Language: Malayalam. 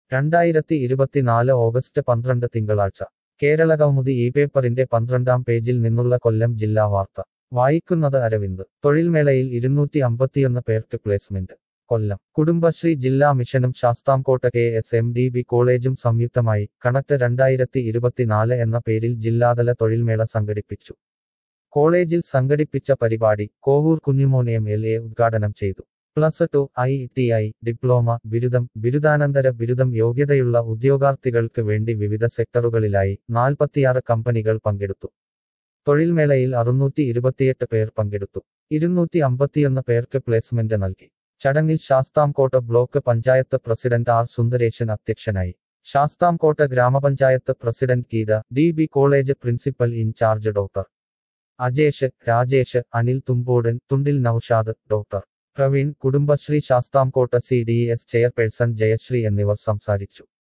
രണ്ടായിരത്തി ഇരുപത്തിനാല് ഓഗസ്റ്റ് പന്ത്രണ്ട് തിങ്കളാഴ്ച കേരള കൗമുദി ഈ പേപ്പറിന്റെ പന്ത്രണ്ടാം പേജിൽ നിന്നുള്ള കൊല്ലം ജില്ലാ വാർത്ത വായിക്കുന്നത് അരവിന്ദ് തൊഴിൽമേളയിൽ ഇരുന്നൂറ്റി അമ്പത്തിയൊന്ന് പേർക്ക് പ്ലേസ്മെന്റ് കൊല്ലം കുടുംബശ്രീ ജില്ലാ മിഷനും Sasthamkotta K S M D B കോളേജും സംയുക്തമായി കണക്ട് രണ്ടായിരത്തി ഇരുപത്തിനാല് എന്ന പേരിൽ ജില്ലാതല തൊഴിൽമേള സംഘടിപ്പിച്ചു കോളേജിൽ സംഘടിപ്പിച്ച പരിപാടി Kovoor Kunjumon M L A ഉദ്ഘാടനം ചെയ്തു plus two I T I diploma ബിരുദം ബിരുദാനന്തര ബിരുദം യോഗ്യതയുള്ള ഉദ്യോഗാർത്ഥികൾക്ക് വേണ്ടി വിവിധ സെക്ടറുകളിലായി നാൽപ്പത്തിയാറ് കമ്പനികൾ പങ്കെടുത്തു തൊഴിൽമേളയിൽ അറുന്നൂറ്റി ഇരുപത്തിയെട്ട് പേർ പങ്കെടുത്തു ഇരുന്നൂറ്റി അമ്പത്തിയൊന്ന് പേർക്ക് പ്ലേസ്മെന്റ് നൽകി ചടങ്ങിൽ Sasthamkotta block panchayat president R Sundaresan അധ്യക്ഷനായി Sasthamkotta grama panchayat president Geetha D B college principal in charge doctor Ajesh Rajesh Anil Thumpodan Thundil Noushad doctor Praveen Kudumbashree Sasthamkotta C D S chairperson Jayasree എന്നിവർ സംസാരിച്ചു